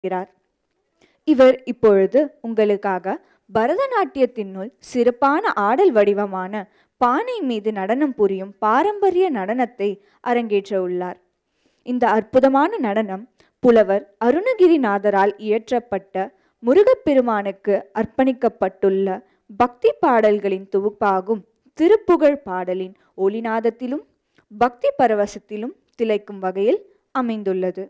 இருக்கிறார் இவர் இப்பொழுது உங்களுக்காக பரதநாட்டியத்தினுள் சிறப்பான ஆடல் வடிவமான பானை மீது நடனம் புரியும் பாரம்பரிய நடனத்தை அரங்கேற்ற உள்ளார் இந்த அற்புதமான நடனம் புலவர் அருணகிரிநாதரால் இயற்றப்பட்ட முருகப்பெருமானுக்கு அர்ப்பணிக்கப்பட்டுள்ள பக்தி பாடல்களின் தொகுப்பாகும் திருப்புகழ் பாடலின் ஒளிநாதத்திலும் பக்தி பரவசத்திலும் திளைக்கும் வகையில் அமைந்துள்ளது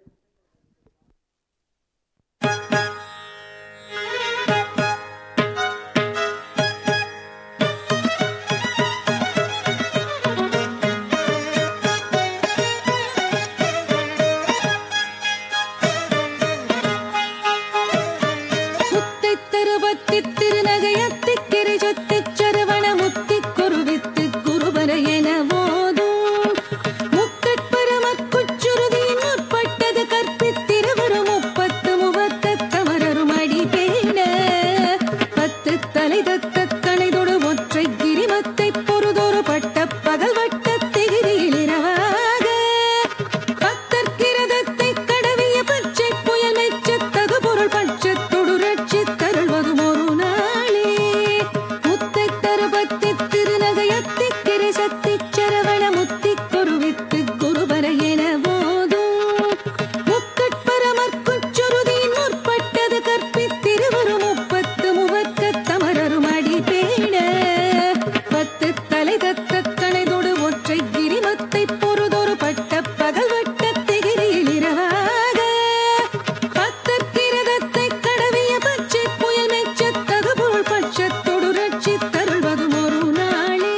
முத்தைத் தருவத்தித் திருநகையத்திக் கிரிஜொத்திச் சரவண முத்திக் குருவித்து குருபர என ஓதும் முக்கட்பரமக் குச்சுருதியின் முற்பட்டது கற்பித்திருவரும் முப்பத்து முவக்கத் தமரரும் அடிபேண பத்து தலை தத்தக் கணைதொடு ஒற்றை கிரிமத்தைப் பொறுதொரு பட்ட பகல் வட்டத் திகிரியில் இரவாக பத்தற்கிரதத்தை கடவிய பச்சை புயல் மெச்சத்தகு பொருள் பட்சத்தொடு ரட்சித் தருள்வதும் ஒரு நாளே முத்தைத் தருபத்தித் திருநகையத்திக் கிரிசத்திச் சரவண முத்திக் குருவித்து குருபர என போதும் முக்கட்பரமர்க்குச் சுருதியின் முற்பட்டது கற்பித்திருவரும் முப்பத்து முவக்கத் தமரரும் அடிபேண பத்து தலை தத்தக் கணைதொடு ஒற்றை கிரிமத்தை பொறுதொரு பட்ட பகல் வட்ட திகிரியில் இரவாக பத்தற்கிரதத்தை கடவிய பச்சை புயல் மெச்சத்தகு பொருள் பட்சத்தொடு ரட்சித் தருள்வதும் ஒரு நாளே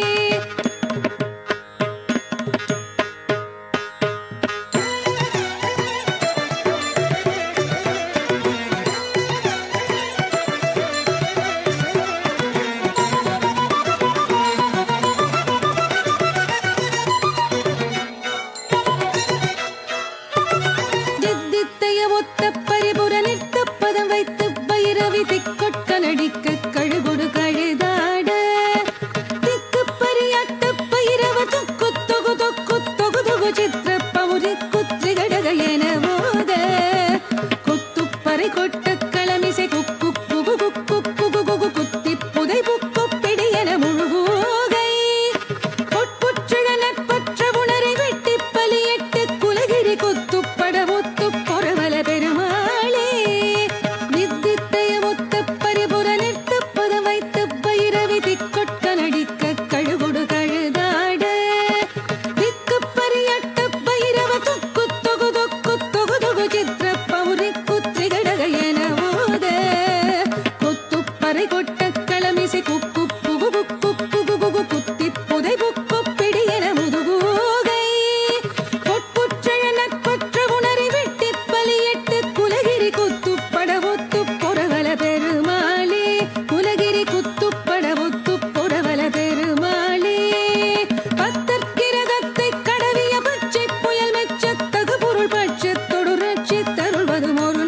தித்தித்தைய ஒத்த பரிபுர நிற்க பதம் வைத்து பைரவி திக்கொட்க நடிக்க கழுகுடு கழுதாட திக்கு பரியாட்ட பைரவ தொக்கு தொகு தொக்கு தொகு தொகு சித்திர பௌரி குத்ரி கடக என போத குத்துப்பறை கொட்ட களமிசை குக்கு குகு குக்கு குகு குகு குத்தி புதை புக்கு பிடி என முழுகூகை பொற்புற்றுழ நட்பற்ற உணரை வெட்டி பலியிட்டு குலகிரி குத்துப்பட முத்து பொறவல பெருமாளே நித்தித்தைய முத்த பரிபுர நிறுத்த பத வைத்து பைரவி திக்கொட்க நடிக்க கழுகுடு கழுதாட திக்கு பரியட்ட பைரவ தொக்கு தொகு தொக்கு தொகு தொகு சித்திர பௌரி குத்ரி கடக என ஓத கொத்துப்பறை கொட்ட களமிசை குக்கு புகு புக்கு புகு புகு குத்தி புதை புக்கு பிடி என முதுகூகை பொற்புற்றழ நட்பற்ற உணரை வெட்டி பலியிட்டு குலகிரி குத்துப்பட ஒத்து பொறவல பெருமாளே குலகிரி குத்துப்பட ஒத்து பொறவல பெருமாளே பத்தற்கிரதத்தை கடவிய பச்சை புயல் மெச்சத்தகு பொருள் பட்சத்தொடு ரட்சித்தருள்வதும் ஒரு